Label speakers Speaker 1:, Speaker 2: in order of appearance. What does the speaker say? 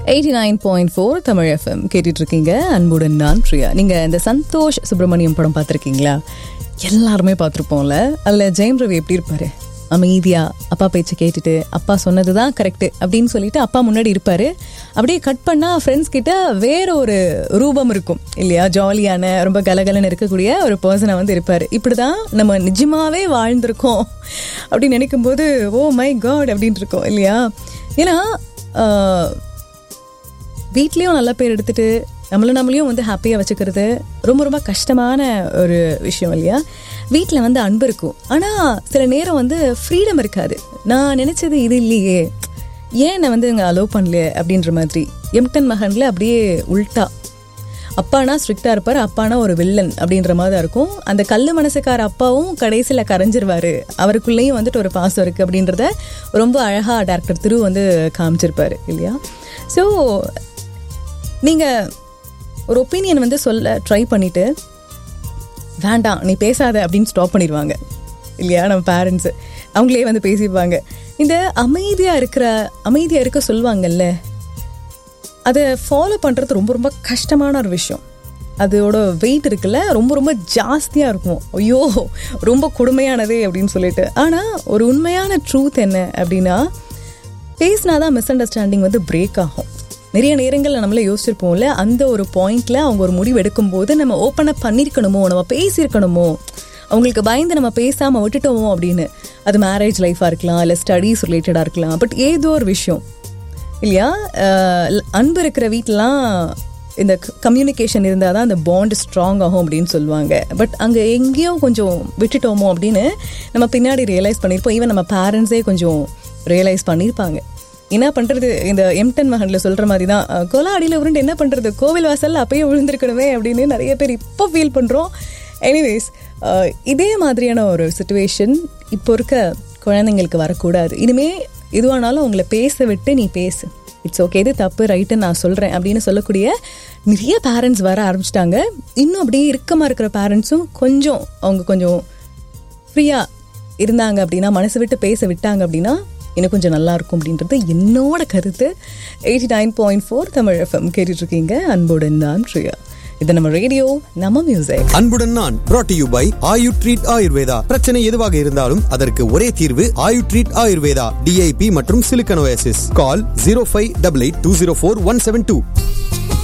Speaker 1: eighty nine point four Tamil FM கேட்டுட்டு இருக்கீங்க அன்புடன் நான் பிரியா நீங்க இந்த சந்தோஷ் சுப்பிரமணியம் படம் பார்த்துருக்கீங்களா எல்லாருமே பார்த்துருப்போம்ல அதில் ஜெயம் ரவி எப்படி இருப்பாரு அமைதியா அப்பா பேச்சை கேட்டுட்டு அப்பா சொன்னது தான் கரெக்டு அப்படின்னு சொல்லிட்டு அப்பா முன்னாடி இருப்பாரு அப்படியே கட் பண்ணா ஃப்ரெண்ட்ஸ் கிட்ட வேற ஒரு ரூபம் இருக்கும் இல்லையா ஜாலியான ரொம்ப கலகலன்னு இருக்கக்கூடிய ஒரு பர்சனை வந்து இருப்பாரு இப்படிதான் நம்ம நிஜமாவே வாழ்ந்திருக்கோம் அப்படின்னு நினைக்கும் போது ஓ மை காட் அப்படின்ட்டு இருக்கோம் இல்லையா ஏன்னா ஆஹ், வீட்லேயும் நல்ல பேர் எடுத்துட்டு நம்மள நம்மளையும் வந்து ஹாப்பியாக வச்சுக்கிறது ரொம்ப ரொம்ப கஷ்டமான ஒரு விஷயம் இல்லையா வீட்டில் வந்து அன்பு இருக்கும் ஆனால் சில நேரம் வந்து ஃப்ரீடம் இருக்காது நான் நினச்சது இது இல்லையே ஏன் நான் வந்து இங்கே அலோவ் பண்ணல அப்படின்ற மாதிரி எம்டன் மகனில் அப்படியே உல்ட்டா அப்பானா ஸ்ட்ரிக்டாக இருப்பார் அப்பானா ஒரு வில்லன் அப்படின்ற மாதிரி தான் இருக்கும் அந்த கல் மனசுக்கார அப்பாவும் கடைசியில் கரைஞ்சிருவாரு அவருக்குள்ளேயும் வந்துட்டு ஒரு பாசம் இருக்குது அப்படின்றத ரொம்ப அழகாக டேரக்டர் திரு வந்து காமிச்சிருப்பாரு இல்லையா ஸோ நீங்கள் ஒரு ஒப்பீனியன் வந்து சொல்ல ட்ரை பண்ணிட்டு வேண்டாம் நீ பேசாத அப்படின்னு ஸ்டாப் பண்ணிடுவாங்க இல்லையா நம்ம பேரண்ட்ஸு அவங்களே வந்து பேசிப்பாங்க இந்த அமைதியாக இருக்கிற அமைதியாக இருக்க சொல்லுவாங்கல்ல அதை ஃபாலோ பண்ணுறது ரொம்ப ரொம்ப கஷ்டமான ஒரு விஷயம் அதோட வெயிட் இருக்குல்ல ரொம்ப ரொம்ப ஜாஸ்தியாக இருக்கும் ஐயோ ரொம்ப கொடுமையானதே அப்படின்னு சொல்லிட்டு ஆனால் ஒரு உண்மையான ட்ரூத் என்ன அப்படின்னா பேசினாதான் மிஸ் அண்டர்ஸ்டாண்டிங் வந்து பிரேக் ஆகும் நிறைய நேரங்களில் நம்மள யோசிச்சிருப்போம்ல அந்த ஒரு பாயிண்ட்ல அவங்க ஒரு முடிவு எடுக்கும்போது நம்ம ஓப்பன் அப் பண்ணியிருக்கணுமோ நம்ம பேசியிருக்கணுமோ அவங்களுக்கு பயந்து நம்ம பேசாமல் விட்டுட்டோமோ அப்படின்னு அது மேரேஜ் லைஃபாக இருக்கலாம் இல்லை ஸ்டடீஸ் ரிலேட்டடாக இருக்கலாம் பட் ஏதோ ஒரு விஷயம் இல்லையா அஹ் அன்பு இருக்கிற வீட்டிலாம் இந்த கம்யூனிகேஷன் இருந்தால் தான் அந்த பாண்ட் ஸ்ட்ராங் ஆகும் அப்படின்னு சொல்லுவாங்க பட் அங்கே எங்கேயோ கொஞ்சம் விட்டுட்டோமோ அப்படின்னு நம்ம பின்னாடி ரியலைஸ் பண்ணியிருப்போம் ஈவன் நம்ம பேரண்ட்ஸே கொஞ்சம் ரியலைஸ் பண்ணியிருப்பாங்க என்ன பண்ணுறது இந்த எம்டன் மகனில் சொல்கிற மாதிரி தான் அஹ், கொலா அடியில் உருண்டு என்ன பண்ணுறது கோவில் வாசல்ல அப்பயே விழுந்திருக்கணுமே அப்படின்னு நிறைய பேர் இப்போ ஃபீல் பண்ணுறோம் எனிவேஸ் இதே மாதிரியான ஒரு சுச்சுவேஷன் இப்போ இருக்க குழந்தைங்களுக்கு வரக்கூடாது இனிமே எதுவானாலும் உங்களை பேச விட்டு நீ பேசு இட்ஸ் ஓகே இது தப்பு ரைட்டுன்னு நான் சொல்கிறேன் அப்படின்னு சொல்லக்கூடிய நிறைய பேரண்ட்ஸ் வர ஆரம்பிச்சிட்டாங்க இன்னும் அப்படியே இறுக்கமாக இருக்கிற பேரண்ட்ஸும் கொஞ்சம் அவங்க கொஞ்சம் ஃப்ரீயாக இருந்தாங்க அப்படின்னா மனசு விட்டு பேச விட்டாங்க அப்படின்னா இன்னும் கொஞ்சம் நல்லா இருக்கும் அப்படின்றது என்னோட கருத்து eighty nine point four Tamil FM கேட்டுட்டு இருக்கீங்க அன்புடன் தான் ப்ரியா இது நம்ம ரேடியோ நம்ம மியூசிக்
Speaker 2: அன்புடன் நான் brought to you by Ayu treat Ayurveda பிரச்சனை எதுவாக இருந்தாலும் அதற்கு ஒரே தீர்வு ஆயு ட்ரீட் ஆயுர்வேதா டிஐபி மற்றும் சிலிக்கனோசிஸ் call zero five double eight two zero four one seven two